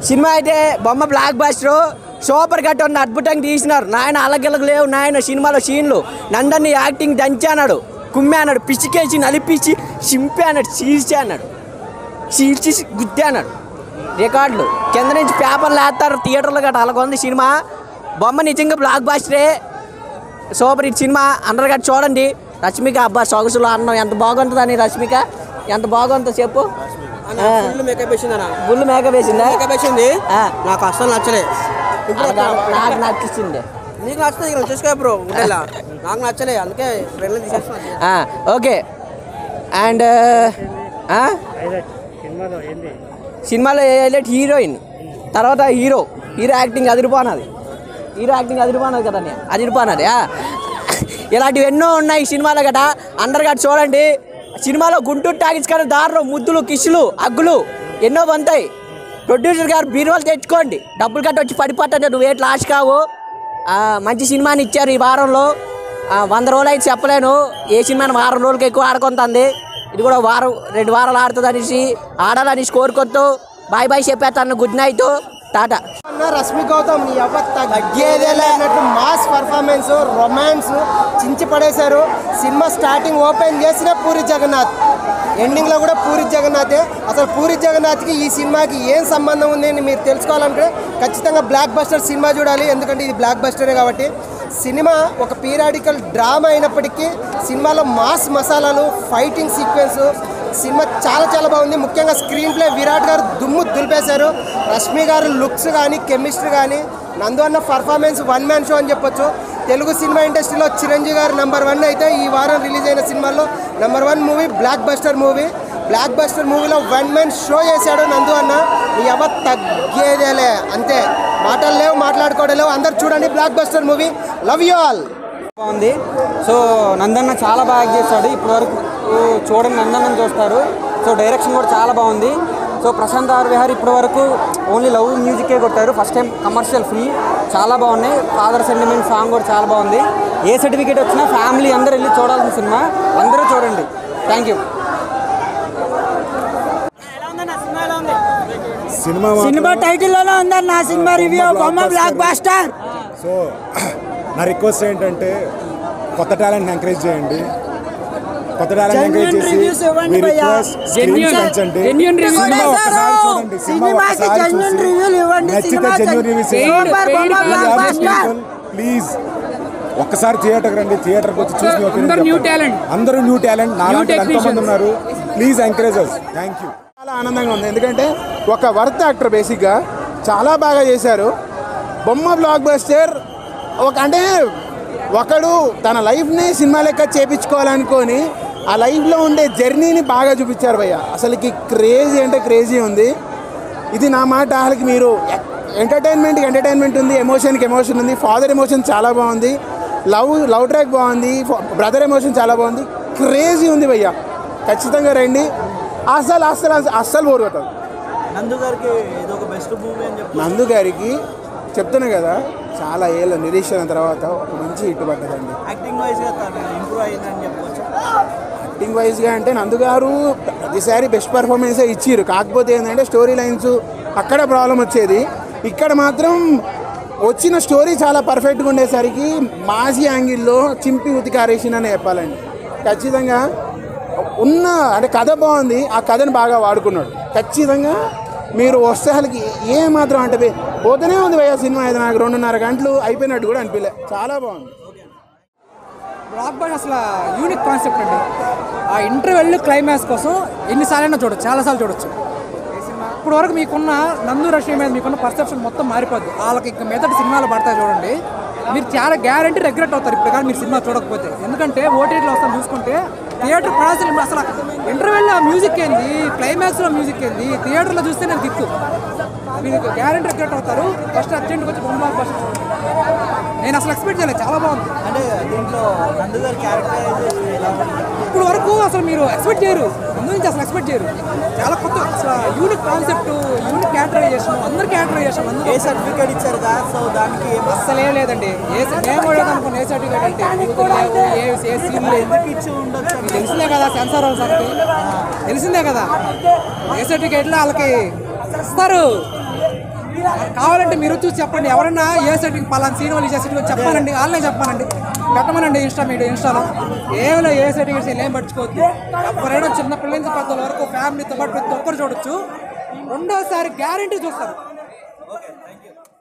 Cinema అయితే బొమ్మ black buster super cut ఉన్న అద్భుతంగా తీసినారు నాయన అలగలకు లేవు నాయన సినిమాలో సీన్లు నందన్ని యాక్టింగ్ దంచి అన్నాడు కుమ్మి అన్నాడు పిచ్చికేసి నలిపించి చింపి అన్నాడు చీల్చి అన్నాడు చీల్చి గుద్ది అన్నాడు రికార్డులు కింద నుంచి పేపర్లు వేస్తారు థియేటర్లో గట్రా అలాగ ఉంది సినిమా బొమ్మ నిజంగా బ్లాక్ బాస్టరే సూపర్ హిట్ సినిమా అందరు గట్రా చూడండి రష్మిక అబ్బా సొగసులో అన్నం ఎంత బాగుంటుందని రష్మిక ఎంత బాగుంటుందో చెప్పు ఫుల్ మేకప్ వేసింది అన్న బుల్లు మేక వేసిందా మేకప్ వేసింది ఆ. నాకు అస్సలు నచ్చలే ఇప్పుడు నాకు- నాకు నచ్చింది నీకు నచ్చుతుంది ఇక్కడ చూసుకో బ్రో ఉండేలా నాకు నచ్చలే అందుకే వెళ్ళి తీసేస్తున్నా ఆ, ఓకే అండ్ ఆ? సినిమాలో హైలైట్ హీరోయిన్ తర్వాత హీరో హీరో యాక్టింగ్ అదిరిపోనది హీరో యాక్టింగ్ అదిరిపోనది కదా అదిరిపోనది ఆ. ఇలాంటివి ఎన్నో ఉన్నాయి ఈ సినిమాలో గట అందరు గట్ట చూడండి సినిమాలో గుంటూరు టాకీస్ కానీ దారిలో ముద్దులు కిష్లు అగ్గులు ఎన్నో వంతాయి ప్రొడ్యూసర్ గారు బీరువాలు తెచ్చుకోండి డబ్బులు కట్టి వచ్చి పడిపోతాడు నువ్వు ఏట్ లాస్ట్ కావు ఆ, మంచి సినిమాని ఇచ్చారు ఈ వారంలో ఆ, వంద రోజులు అయితే చెప్పలేను ఏ సినిమాని వారం రోజులకి ఎక్కువ ఆడుకుంటుంది ఇది కూడా వారం రెండు వారాలు ఆడుతుంది అనేసి ఆడాలనేసి కోరుకొస్తూ బాయ్ బాయ్ చెప్పేస్తాను గుడ్ నైట్ టాటా అన్న రష్మి గౌతమ్ నీ అవ్వ తగ్గేదేలే అన్నట్టు మాస్ పర్ఫార్మెన్స్ రొమాన్స్ చించి పడేశారు సినిమా స్టార్టింగ్ ఓపెన్ చేసిన పూరి జగన్నాథ్ ఎండింగ్లో కూడా పూరి జగన్నాథే అసలు పూరి జగన్నాథ్కి ఈ సినిమాకి ఏం సంబంధం ఉంది అని మీరు తెలుసుకోవాలంటే ఖచ్చితంగా బ్లాక్ బస్టర్ సినిమా చూడాలి ఎందుకంటే ఇది బ్లాక్ బస్టరే కాబట్టి సినిమా ఒక పీరియాడికల్ డ్రామా అయినప్పటికీ సినిమాలో మాస్ మసాలాలు ఫైటింగ్ సీక్వెన్స్ సినిమా చాలా చాలా బాగుంది ముఖ్యంగా స్క్రీన్ ప్లే విరాట్ గారు దుమ్ము దులిపేశారు రష్మి గారు లుక్స్ కానీ కెమిస్ట్రీ కానీ నందు అన్న పర్ఫార్మెన్స్ వన్ మ్యాన్ షో అని చెప్పొచ్చు తెలుగు సినిమా ఇండస్ట్రీలో చిరంజీవి గారు నెంబర్ వన్ అయితే ఈ వారం రిలీజ్ అయిన సినిమాల్లో number one movie blockbuster movie blockbuster మూవీలో వన్ మ్యాన్ షో చేశాడు నందు అన్న నీ ఎవ తగ్గేదేలే అంతే మాటలు లేవు మాట్లాడుకోవడం లేవు అందరు చూడండి blockbuster movie love you all బాగుంది సో నందన్న చాలా బాగా యాక్ట్ చేస్తాడు ఇప్పటి వరకు చూడండి నందన్న చూస్తారు సో డైరెక్షన్ కూడా చాలా బాగుంది సో ప్రశాంత్ ఆర్ విహార్ ఇప్పటి వరకు ఓన్లీ లవ్ మ్యూజికే కొట్టారు ఫస్ట్ టైం కమర్షియల్ ఫుల్ చాలా బాగున్నాయి ఫాదర్ సెంటిమెంట్ సాంగ్ కూడా చాలా బాగుంది ఏ సర్టిఫికేట్ వచ్చినా ఫ్యామిలీ అందరూ వెళ్ళి చూడాల్సిన సినిమా అందరూ చూడండి థ్యాంక్ యూ సినిమా సినిమా టైటిల్లోనే ఉందన్న నా సినిమా రివ్యూ బొమ్మ బ్లాక్ బాస్టర్ సో నా రిక్వెస్ట్ ఏంటంటే కొత్త టాలెంట్ ఎంకరేజ్ చేయండి కొత్త టాలెంట్ ఎంకరేజ్ Genuine చేసి reviews ఇవ్వండి మీ భయ్యా. రిక్వెస్ట్ స్క్రీన్ Genuine- పెంచండి genuine reviews సినిమా ఒక్కసారి చేశారు. చూడండి సినిమా సినిమాకి ఒక్కసారి genuine చూసి reviews ఇవ్వండి. నచ్చితే సినిమా జెన్యున్ రివ్యూస్ Super బొమ్మ బ్లాక్ బాస్టర్ ప్లీజ్ ఒక్కసారి థియేటర్కి రండి థియేటర్కి వచ్చి చూసి మీ opinion అందరూ new చెప్పండి. talent. అందరూ న్యూ టాలెంట్ నా ఎంతో technicians. మంది ఉన్నారు please encourage us thank you చాలా ఆనందంగా ఉంది ఎందుకంటే ఒక వర్త్ యాక్టర్ బేసిక్గా చాలా బాగా చేశారు బొమ్మ బ్లాక్ బస్టర్ ఒక అంటే ఒకడు తన లైఫ్ని సినిమా లెక్క చేపించుకోవాలనుకొని ఆ లైఫ్లో ఉండే జర్నీని బాగా చూపించారు భయ్య అసలుకి క్రేజీ అంటే క్రేజీ ఉంది ఇది నా మాట వాళ్ళకి మీరు ఎంటర్టైన్మెంట్కి ఎంటర్టైన్మెంట్ ఉంది ఎమోషన్కి ఎమోషన్ ఉంది ఫాదర్ ఎమోషన్ చాలా బాగుంది లవ్ లవ్ ట్రాక్ బాగుంది బ్రదర్ ఎమోషన్ చాలా బాగుంది క్రేజీ ఉంది భయ్య ఖచ్చితంగా రండి అస్సలు అస్సలు అస్సలు- అస్సలు బోర్ కొట్టదు నందు గారికి ఇది ఒక బెస్ట్ మూవీ అని చెప్పి నందు గారికి చెప్తున్నా కదా చాలా ఏళ్ళ నిరీక్షణ తర్వాత ఒక మంచి హిట్ పడ్డదండి యాక్టింగ్ వైజ్గా ఇంప్రూవ్ అయిందని చెప్పవచ్చు యాక్టింగ్ వైజ్గా అంటే నందు గారు ప్రతిసారి బెస్ట్ పర్ఫార్మెన్స్ ఇచ్చిర్రు కాకపోతే ఏంటంటే స్టోరీ లైన్స్ అక్కడ ప్రాబ్లం వచ్చేది ఇక్కడ మాత్రం వచ్చిన స్టోరీ చాలా పర్ఫెక్ట్గా ఉండేసరికి మాజీ యాంగిల్లో చింపి ఉతికారేసిందని చెప్పాలండి ఖచ్చితంగా ఉన్న అంటే కథ బాగుంది ఆ కథను బాగా వాడుకున్నాడు ఖచ్చితంగా మీరు వస్తే అసలుకి ఏ మాత్రం అంటే పే- పోతూనే ఉంది భయ్య సినిమా ఇది నాకు రెండున్నర గంటలు అయిపోయినట్టు కూడా అనిపించలే చాలా బాగుంది బ్లాక్ బాస్టర్ అసలు యూనిక్ కాన్సెప్ట్ అండి ఆ ఇంటర్వెల్ క్లైమాక్స్ కోసం ఎన్నిసార్లైనా చూడొచ్చు చాలాసార్లు చూడొచ్చు ఇప్పుడు వరకు మీకున్న నందు రష్మి మీద మీకున్న పర్సెప్షన్ మొత్తం మారిపోద్ది వాళ్ళకి ఇంకా మెదటి సినిమాలు పడతాయి చూడండి మీరు చాలా గ్యారంటీ రెగ్రెట్ అవుతారు ఇప్పుడు కానీ మీరు సినిమా చూడకపోతే ఎందుకంటే ఓటీటీలో వస్తాను చూసుకుంటే థియేటర్ పడాల్సిన అసలు ఇంటర్వెల్లో మ్యూజిక్ ఏంది క్లైమాక్స్లో మ్యూజిక్ ఏంది థియేటర్లో చూస్తే నేను దిక్కు మీరు గ్యారంటీ రెగ్రెట్ అవుతారు ఫస్ట్ అర్జెంట్గా వచ్చి బొమ్మ ఫస్ట్ నేను అసలు ఎక్స్పెక్ట్ చేయలేదు చాలా బాగుంది అంటే దీంట్లో నందు గారి క్యారెక్టరైజేషన్ ఎలా ఉంది ఇప్పుడు వరకు అసలు మీరు ఎక్స్పెక్ట్ చేయరు ముందు నుంచి అసలు ఎక్స్పెక్ట్ చేయరు చాలా కొత్త అసలు యూనిక్ కాన్సెప్ట్ యూనిక్ క్యారెక్టరైజేషన్ అందరు క్యారెక్టరైజేషన్ అందరూ ఏ సర్టిఫికేట్ ఇచ్చారు కదా సో దానికి ఏం అసలు ఏం లేదండి ఏ మేము కూడా అనుకున్న ఏ సర్టిఫికేట్ అంటే యూతులు లేవు, ఏ ఏ సీన్ లేదు ఎందుకు ఇచ్చి ఉండొచ్చు మీకు తెలిసిందే కదా సెన్సార్ వాళ్ళ సంగతి తెలిసిందే కదా ఏ సర్టిఫికేట్లో వాళ్ళకి ఇస్తారు కావాలంటే మీరు చూసి చెప్పండి ఎవరైనా ఏ సెట్టింగ్ పలానా సీన్ వాళ్ళు చేసి చెప్పాలండి వాళ్ళనే చెప్పానండి పెట్టమనండి ఇన్స్టా మీడియా ఇన్స్టాలో ఏమైనా ఏ సెట్టింగ్ చేసి ఏం పట్టుకోవద్దు ఎవరైనా చిన్న పిల్లల నుంచి పెద్దల వరకు ఫ్యామిలీతో పాటు ప్రతి ఒక్కరు చూడొచ్చు రెండోసారి గ్యారంటీ చూస్తారు